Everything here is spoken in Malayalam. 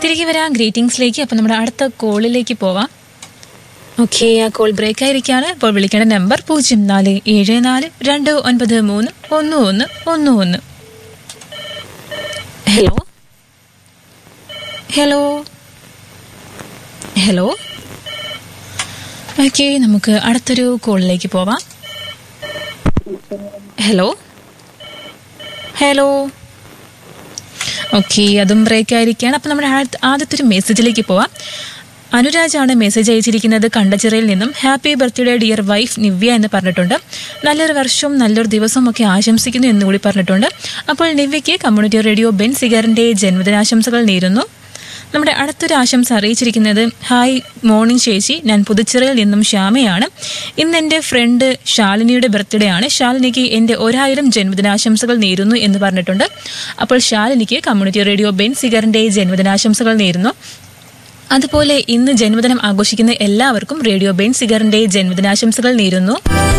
തിരികെ വരാം ഗ്രീറ്റിംഗ്സിലേക്ക് അപ്പം നമ്മുടെ അടുത്ത കോളിലേക്ക് പോവാം ഓക്കെ ആ കോൾ ബ്രേക്ക് ആയിരിക്കാണ് ഇപ്പോൾ വിളിക്കേണ്ട നമ്പർ പൂജ്യം നാല് ഏഴ് നാല് രണ്ട് ഒൻപത് മൂന്ന് ഒന്ന് ഒന്ന് ഒന്ന് ഒന്ന് ഹലോ ഹലോ ഹലോ ഓക്കെ നമുക്ക് അടുത്തൊരു കോളിലേക്ക് പോവാം ഹലോ ഹലോ ഓക്കെ അതും ബ്രേക്ക് ആയിരിക്കുകയാണ് അപ്പം നമ്മുടെ ആദ്യ- ആദ്യത്തെ ഒരു മെസ്സേജിലേക്ക് പോവാം അനുരാജാണ് മെസ്സേജ് അയച്ചിരിക്കുന്നത് കണ്ടച്ചിറയിൽ നിന്നും happy birthday dear wife Nivya എന്ന് പറഞ്ഞിട്ടുണ്ട് നല്ലൊരു വർഷവും നല്ലൊരു ദിവസവും ഒക്കെ ആശംസിക്കുന്നു എന്ന് കൂടി പറഞ്ഞിട്ടുണ്ട് അപ്പോൾ നിവ്യയ്ക്ക് കമ്മ്യൂണിറ്റി റേഡിയോ ബെൻ സിഗറിന്റെ ജന്മദിനാശംസകൾ നേരുന്നു നമ്മുടെ അടുത്തൊരു ആശംസ അറിയിച്ചിരിക്കുന്നത് ഹായ് മോർണിംഗ് ചേച്ചി ഞാൻ പുതുച്ചിറയിൽ നിന്നും ശ്യാമയാണ് ഇന്ന് എൻ്റെ ഫ്രണ്ട് ശാലിനിയുടെ ബർത്ത്ഡേ ആണ് ശാലിനിക്ക് എൻ്റെ ഒരായിരം ജന്മദിനാശംസകൾ നേരുന്നു എന്ന് പറഞ്ഞിട്ടുണ്ട് അപ്പോൾ ശാലിനിക്ക് കമ്മ്യൂണിറ്റി റേഡിയോ ബെൻ സിഗറിൻ്റെ ജന്മദിനാശംസകൾ നേരുന്നു അതുപോലെ ഇന്ന് ജന്മദിനം ആഘോഷിക്കുന്ന എല്ലാവർക്കും റേഡിയോ ബെൻ സിഗറിൻ്റെ ജന്മദിനാശംസകൾ നേരുന്നു